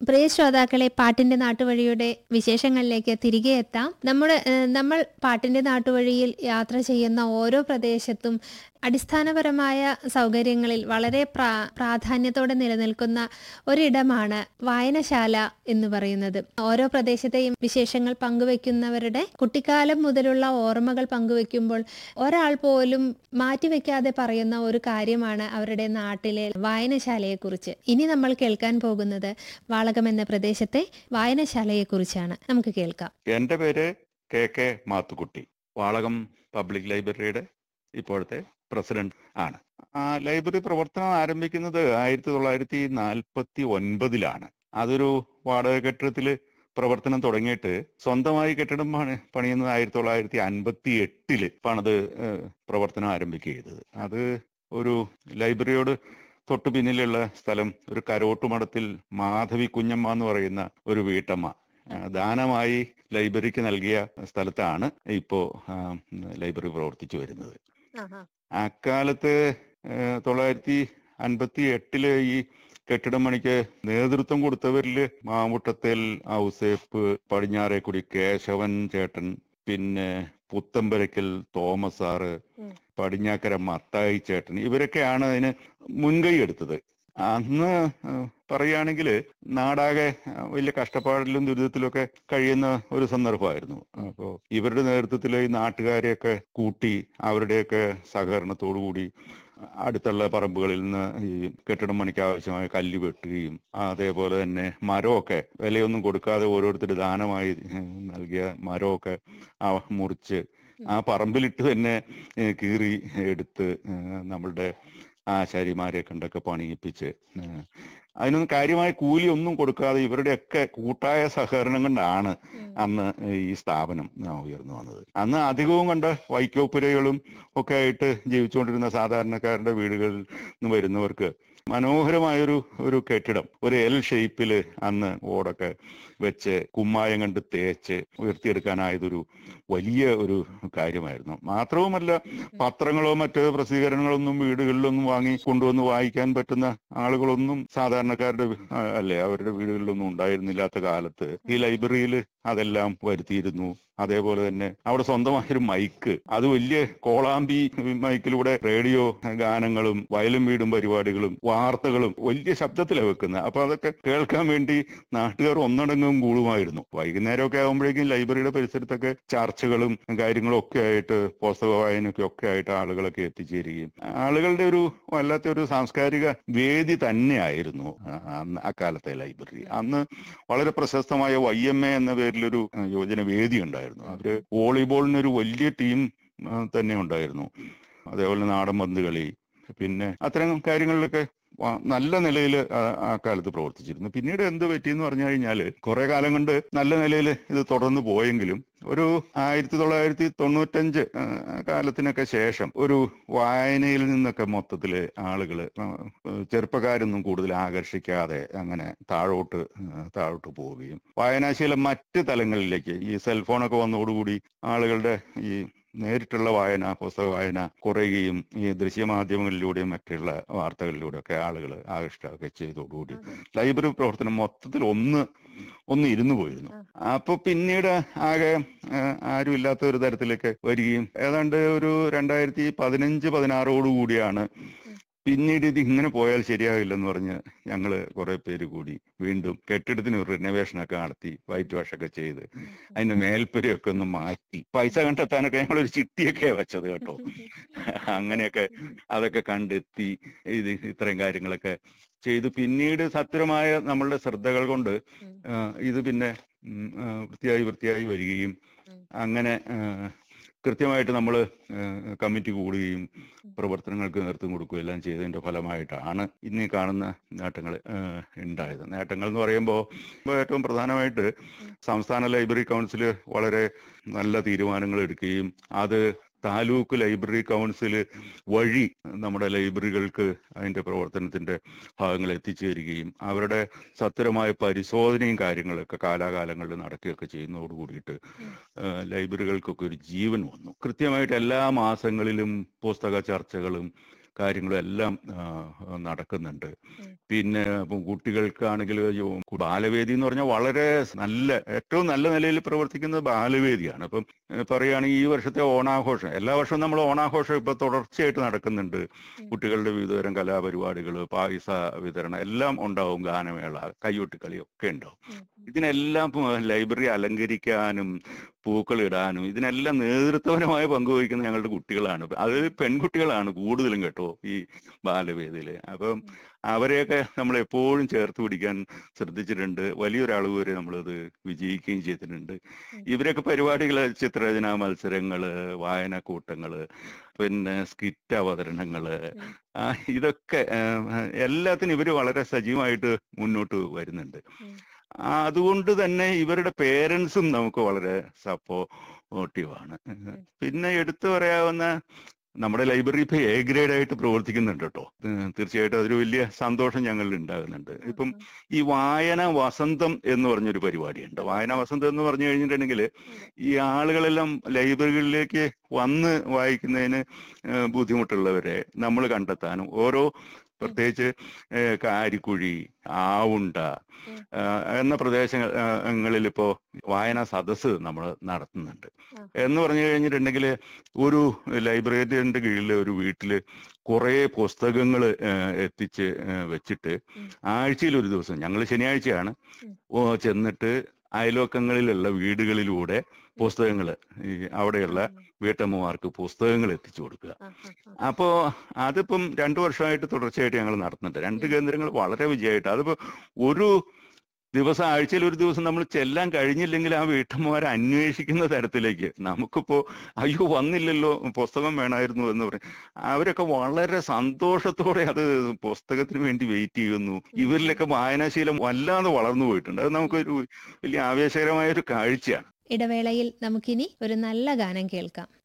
പ്രിയ ശ്രോതാക്കളെ പാട്ടിന്റെ നാട്ടുവഴിയുടെ വിശേഷങ്ങളിലേക്ക് തിരികെ എത്താം നമ്മുടെ ഏഹ്, നമ്മൾ പാട്ടിന്റെ നാട്ടുവഴിയിൽ യാത്ര ചെയ്യുന്ന ഓരോ പ്രദേശത്തും അടിസ്ഥാനപരമായ സൗകര്യങ്ങളിൽ വളരെ പ്രാ പ്രാധാന്യത്തോടെ നിലനിൽക്കുന്ന ഒരിടമാണ് വായനശാല എന്ന് പറയുന്നത് ഓരോ പ്രദേശത്തെയും വിശേഷങ്ങൾ പങ്കുവെക്കുന്നവരുടെ കുട്ടിക്കാലം മുതലുള്ള ഓർമ്മകൾ പങ്കുവെക്കുമ്പോൾ ഒരാൾ പോലും മാറ്റിവെക്കാതെ പറയുന്ന ഒരു കാര്യമാണ് അവരുടെ നാട്ടിലെ വായനശാലയെക്കുറിച്ച് ഇനി നമ്മൾ കേൾക്കാൻ പോകുന്നത് വാളകം എന്ന പ്രദേശത്തെ വായനശാലയെക്കുറിച്ചാണ് നമുക്ക് കേൾക്കാം എൻ്റെ പേര് K K Mathukutty Valakam public ലൈബ്രറിയുടെ ഇപ്പോഴത്തെ പ്രസിഡന്റ് ആണ് ആ ലൈബ്രറി പ്രവർത്തനം ആരംഭിക്കുന്നത് ആയിരത്തി തൊള്ളായിരത്തി നാൽപ്പത്തി ഒൻപതിലാണ് അതൊരു വാടക കെട്ടിടത്തിൽ പ്രവർത്തനം തുടങ്ങിയിട്ട് സ്വന്തമായി കെട്ടിടം പണി പണിയുന്നത് ആയിരത്തി തൊള്ളായിരത്തി അൻപത്തി എട്ടില് പണത് ഏഹ്, പ്രവർത്തനം ആരംഭിക്കുക ചെയ്തത് അത് ഒരു ലൈബ്രറിയോട് തൊട്ടു പിന്നിലുള്ള സ്ഥലം ഒരു കരോട്ടുമഠത്തിൽ മാധവി കുഞ്ഞമ്മ എന്ന് പറയുന്ന ഒരു വീട്ടമ്മ ആ, ദാനമായി ലൈബ്രറിക്ക് നൽകിയ സ്ഥലത്താണ് ഇപ്പോ ആ, ലൈബ്രറി പ്രവർത്തിച്ചു വരുന്നത് അക്കാലത്ത് ഏഹ്, തൊള്ളായിരത്തി അൻപത്തി എട്ടില് ഈ കെട്ടിടം പണിക്ക് നേതൃത്വം കൊടുത്തവരിൽ മാമുട്ടത്തിൽ ഔസേപ്പ് പടിഞ്ഞാറേക്കുടി കേശവൻ ചേട്ടൻ പിന്നെ പുത്തമ്പരക്കൽ തോമസ് സാറ് ഉം. പടിഞ്ഞാക്കര മത്തായി ചേട്ടൻ ഇവരൊക്കെയാണ് അതിന് മുൻകൈ എടുത്തത് അന്ന് പറയുകയാണെങ്കിൽ നാടാകെ ആ, വലിയ കഷ്ടപ്പാടിലും ദുരിതത്തിലും ഒക്കെ കഴിയുന്ന ഒരു സന്ദർഭമായിരുന്നു അപ്പോൾ ഇവരുടെ നേതൃത്വത്തിൽ ഈ നാട്ടുകാരെയൊക്കെ കൂട്ടി അവരുടെയൊക്കെ സഹകരണത്തോടു കൂടി അടുത്തുള്ള പറമ്പുകളിൽ നിന്ന് ഈ കെട്ടിടം പണിക്ക് ആവശ്യമായ കല്ല് വെട്ടുകയും അതേപോലെ തന്നെ മരമൊക്കെ വിലയൊന്നും കൊടുക്കാതെ ഓരോരുത്തർ ദാനമായി ഏഹ്, നൽകിയ മരമൊക്കെ ആ മുറിച്ച് ആ പറമ്പിലിട്ട് തന്നെ ഏഹ്, കീറി എടുത്ത് ഏഹ്, നമ്മളുടെ ആശാരിമാരെ കണ്ടൊക്കെ പണിയിപ്പിച്ച് ഏഹ്, അതിനൊന്നും കാര്യമായ കൂലി ഒന്നും കൊടുക്കാതെ ഇവരുടെയൊക്കെ കൂട്ടായ സഹകരണം കൊണ്ടാണ് അന്ന് ഈ സ്ഥാപനം ആ, ഉയർന്നു വന്നത് അന്ന് അധികവും കണ്ട വൈക്കോപ്പുരകളും ഒക്കെ ആയിട്ട് ജീവിച്ചുകൊണ്ടിരുന്ന സാധാരണക്കാരുടെ വീടുകളിൽ നിന്ന് വരുന്നവർക്ക് മനോഹരമായൊരു ഒരു കെട്ടിടം ഒരു എൽ ഷേപ്പില് അന്ന് ഓടൊക്കെ വെച്ച് കുമ്മായം കണ്ട് തേച്ച് ഉയർത്തിയെടുക്കാനായതൊരു വലിയ ഒരു കാര്യമായിരുന്നു മാത്രവുമല്ല പത്രങ്ങളോ മറ്റ് പ്രസിദ്ധീകരണങ്ങളൊന്നും വീടുകളിലൊന്നും വാങ്ങി കൊണ്ടുവന്ന് വായിക്കാൻ പറ്റുന്ന ആളുകളൊന്നും സാധാരണക്കാരുടെ വി- ആ, അല്ലേ അവരുടെ വീടുകളിലൊന്നും ഉണ്ടായിരുന്നില്ലാത്ത കാലത്ത് ഈ ലൈബ്രറിയിൽ അതെല്ലാം വരുത്തിയിരുന്നു അതേപോലെ തന്നെ അവിടെ സ്വന്തമായൊരു മൈക്ക് അത് വലിയ കോളാമ്പി മൈക്കിലൂടെ റേഡിയോ ഗാനങ്ങളും വയലും വീടും പരിപാടികളും വാർത്തകളും വലിയ ശബ്ദത്തിലാണ് വെക്കുന്നത് അപ്പൊ അതൊക്കെ കേൾക്കാൻ വേണ്ടി നാട്ടുകാർ ഒന്നടങ്കം കൂടുമായിരുന്നു വൈകുന്നേരമൊക്കെ ആകുമ്പോഴേക്കും ലൈബ്രറിയുടെ പരിസരത്തൊക്കെ ചർച്ചകളും കാര്യങ്ങളും ഒക്കെ ആയിട്ട് പുസ്തക വായനയൊക്കെ ഒക്കെ ആയിട്ട് ആളുകളൊക്കെ എത്തിച്ചേരുകയും ആളുകളുടെ ഒരു വല്ലാത്ത ഒരു സാംസ്കാരിക വേദി തന്നെയായിരുന്നു ആ- അന്ന് അക്കാലത്തെ ലൈബ്രറി അന്ന് വളരെ പ്രശസ്തമായ വൈ എം എ എന്ന പേരിലൊരു ആ, യുവജന വേദി ഉണ്ടായിരുന്നു അവര് വോളിബോളിനൊരു വലിയ ടീം ആ, തന്നെ ഉണ്ടായിരുന്നു അതേപോലെ നാടൻ പന്ത് കളി പിന്നെ അത്തരം കാര്യങ്ങളിലൊക്കെ വ- നല്ല നിലയിൽ ആ കാലത്ത് പ്രവർത്തിച്ചിരുന്നു പിന്നീട് എന്ത് പറ്റിയെന്ന് പറഞ്ഞു കഴിഞ്ഞാൽ കുറെ കാലം കൊണ്ട് നല്ല നിലയിൽ ഇത് തുടർന്ന് പോയെങ്കിലും ഒരു ആയിരത്തി തൊള്ളായിരത്തി തൊണ്ണൂറ്റഞ്ച് ആ, കാലത്തിനൊക്കെ ശേഷം ഒരു വായനയിൽ നിന്നൊക്കെ മൊത്തത്തില് ആളുകള് ആ, ചെറുപ്പക്കാരൊന്നും കൂടുതൽ ആകർഷിക്കാതെ അങ്ങനെ താഴോട്ട് ആ, താഴോട്ട് പോവുകയും വായനാശീലം മറ്റ് തലങ്ങളിലേക്ക് ഈ സെൽഫോണൊക്കെ വന്നതോടുകൂടി ആളുകളുടെ ഈ നേരിട്ടുള്ള വായന പുസ്തക വായന കുറയുകയും ഈ ദൃശ്യമാധ്യമങ്ങളിലൂടെയും മറ്റുള്ള വാർത്തകളിലൂടെ ഒക്കെ ആളുകൾ ആകർഷ്ടമൊക്കെ ചെയ്തതോടുകൂടി ലൈബ്രറി പ്രവർത്തനം മൊത്തത്തിൽ ഒന്ന് ഒന്ന് ഇരുന്നു പോയിരുന്നു അപ്പൊ പിന്നീട് ആകെ ആ, ആരും ഇല്ലാത്ത ഒരു തരത്തിലേക്ക് വരികയും ഏതാണ്ട് ഒരു രണ്ടായിരത്തി പതിനഞ്ച് പതിനാറോട് കൂടിയാണ് പിന്നീട് ഇത് ഇങ്ങനെ പോയാൽ ശരിയാകില്ലെന്ന് പറഞ്ഞ് ഞങ്ങള് കുറെ പേര് കൂടി വീണ്ടും കെട്ടിടത്തിന് ഒരു റിനോവേഷൻ ഒക്കെ നടത്തി വൈറ്റ് വാഷ് ഒക്കെ ചെയ്ത് അതിന്റെ മേൽപ്പുരയൊക്കെ ഒന്ന് മാറ്റി പൈസ കണ്ടെത്താനൊക്കെ ഞങ്ങളൊരു ചിട്ടിയൊക്കെ വെച്ചത് കേട്ടോ അങ്ങനെയൊക്കെ അതൊക്കെ കണ്ടെത്തി ഇത് ഇത്രയും കാര്യങ്ങളൊക്കെ ചെയ്തു പിന്നീട് സത്യമായ നമ്മളുടെ ശ്രദ്ധകൾ കൊണ്ട് ആ, ഇത് പിന്നെ ഉം, ആ, വൃത്തിയായി വൃത്തിയായി വരികയും അങ്ങനെ ആ, കൃത്യമായിട്ട് നമ്മൾ കമ്മിറ്റി കൂടുകയും പ്രവർത്തനങ്ങൾക്ക് നേതൃത്വം കൊടുക്കുകയും എല്ലാം ചെയ്തതിന്റെ ഫലമായിട്ടാണ് ഇന്ന് ഈ കാണുന്ന നേട്ടങ്ങൾ ഉണ്ടായത് നേട്ടങ്ങൾ എന്ന് പറയുമ്പോൾ ഏറ്റവും പ്രധാനമായിട്ട് സംസ്ഥാന ലൈബ്രറി കൗൺസിൽ വളരെ നല്ല തീരുമാനങ്ങൾ എടുക്കുകയും അത് താലൂക്ക് ലൈബ്രറി കൗൺസിൽ വഴി നമ്മുടെ ലൈബ്രറികൾക്ക് അതിന്റെ പ്രവർത്തനത്തിന്റെ ഭാഗങ്ങൾ എത്തിച്ചേരുകയും അവരുടെ സത്വരമായ പരിശോധനയും കാര്യങ്ങളൊക്കെ കാലാകാലങ്ങളിൽ നടക്കുകയൊക്കെ ചെയ്യുന്നതോട് കൂടിയിട്ട് ഏഹ് ലൈബ്രറികൾക്കൊക്കെ ഒരു ജീവൻ വന്നു കൃത്യമായിട്ട് എല്ലാ മാസങ്ങളിലും പുസ്തക ചർച്ചകളും കാര്യങ്ങളും എല്ലാം ആ, നടക്കുന്നുണ്ട് ഉം. പിന്നെ ഇപ്പം കുട്ടികൾക്കാണെങ്കിൽ യോ- ബാലവേദി എന്ന് പറഞ്ഞാൽ വളരെ നല്ല ഏറ്റവും നല്ല നിലയിൽ പ്രവർത്തിക്കുന്നത് ബാലവേദിയാണ് അപ്പം ഏഹ് പറയുകയാണെങ്കിൽ ഈ വർഷത്തെ ഓണാഘോഷം എല്ലാ വർഷവും നമ്മൾ ഓണാഘോഷം ഇപ്പൊ തുടർച്ചയായിട്ട് നടക്കുന്നുണ്ട് കുട്ടികളുടെ വിവിധതരം കലാപരിപാടികൾ പായസ വിതരണം എല്ലാം ഉണ്ടാവും ഗാനമേള കയ്യൊട്ടിക്കളി ഒക്കെ ഉണ്ടാവും ഇതിനെല്ലാം ഇപ്പൊ ലൈബ്രറി അലങ്കരിക്കാനും പൂക്കൾ ഇടാനും ഇതിനെല്ലാം നേതൃത്വപരമായ പങ്കുവഹിക്കുന്ന ഞങ്ങളുടെ കുട്ടികളാണ് അത് പെൺകുട്ടികളാണ് കൂടുതലും കേട്ടോ ഈ ബാലവേദിയില് അപ്പം അവരെയൊക്കെ നമ്മൾ എപ്പോഴും ചേർത്ത് പിടിക്കാൻ ശ്രദ്ധിച്ചിട്ടുണ്ട് വലിയൊരളവ് വരെ നമ്മളത് വിജയിക്കുകയും ചെയ്തിട്ടുണ്ട് ഇവരൊക്കെ പരിപാടികൾ ചിത്രരചനാ മത്സരങ്ങള് വായനക്കൂട്ടങ്ങള് പിന്നെ സ്കിറ്റ് അവതരണങ്ങള് ആ, ഇതൊക്കെ ആ, എല്ലാത്തിനും ഇവര് വളരെ സജീവമായിട്ട് മുന്നോട്ട് വരുന്നുണ്ട് ഉം. ആ, അതുകൊണ്ട് തന്നെ ഇവരുടെ പേരൻസും നമുക്ക് വളരെ സപ്പോർട്ടീവാണ് പിന്നെ എടുത്തു പറയാവുന്ന നമ്മുടെ ലൈബ്രറി ഇപ്പൊ എ ഗ്രേഡ് ആയിട്ട് പ്രവർത്തിക്കുന്നുണ്ട് കേട്ടോ ഉം, തീർച്ചയായിട്ടും അതൊരു വലിയ സന്തോഷം ഞങ്ങളിൽ ഉണ്ടാകുന്നുണ്ട് ഇപ്പം ഈ വായന വസന്തം എന്ന് പറഞ്ഞൊരു പരിപാടിയുണ്ട് വായന വസന്തം എന്ന് പറഞ്ഞു കഴിഞ്ഞിട്ടുണ്ടെങ്കിൽ ഈ ആളുകളെല്ലാം ലൈബ്രറികളിലേക്ക് വന്ന് വായിക്കുന്നതിന് ഏഹ് ബുദ്ധിമുട്ടുള്ളവരെ നമ്മൾ കണ്ടെത്താനും ഓരോ പ്രത്യേകിച്ച് ഏഹ് കാരിക്കുഴി ആവുണ്ട ഉം. ഏഹ് എന്ന പ്രദേശങ്ങളിൽ ഇപ്പോ വായനാ സദസ്സ് നമ്മൾ നടത്തുന്നുണ്ട് ആ. എന്ന് പറഞ്ഞു കഴിഞ്ഞിട്ടുണ്ടെങ്കിൽ ഒരു ലൈബ്രറിയുടെ കീഴിൽ ഒരു വീട്ടില് കുറെ പുസ്തകങ്ങൾ എത്തിച്ച് ഏഹ് വെച്ചിട്ട് ഉം. ആഴ്ചയിൽ ഒരു ദിവസം ഞങ്ങൾ ശനിയാഴ്ചയാണ് ഉം. ഓ ചെന്നിട്ട് അയൽവക്കങ്ങളിലുള്ള വീടുകളിലൂടെ പുസ്തകങ്ങൾ ഈ അവിടെയുള്ള വീട്ടമ്മമാർക്ക് പുസ്തകങ്ങൾ എത്തിച്ചു കൊടുക്കുക ആ, ആ, ആ. അപ്പോ അതിപ്പം രണ്ടു വർഷമായിട്ട് തുടർച്ചയായിട്ട് ഞങ്ങൾ നടത്തുന്നുണ്ട് രണ്ട് കേന്ദ്രങ്ങൾ വളരെ വിജയമായിട്ട് അതിപ്പോ ഒരു ദിവസം ആഴ്ചയിൽ ഒരു ദിവസം നമ്മൾ ചെല്ലാൻ കഴിഞ്ഞില്ലെങ്കിൽ ആ വീട്ടമ്മമാരെ അന്വേഷിക്കുന്ന തരത്തിലേക്ക് നമുക്കിപ്പോ അയ്യോ വന്നില്ലല്ലോ പുസ്തകം വേണമായിരുന്നു എന്ന് പറയും അവരൊക്കെ വളരെ സന്തോഷത്തോടെ അത് പുസ്തകത്തിന് വേണ്ടി വെയിറ്റ് ചെയ്യുന്നു ഇവരിലൊക്കെ വായനാശീലം വല്ലാതെ വളർന്നു പോയിട്ടുണ്ട് അത് നമുക്കൊരു വലിയ ആവേശകരമായ ഒരു കാഴ്ചയാണ് ഇടവേളയിൽ നമുക്കിനി ഒരു നല്ല ഗാനം കേൾക്കാം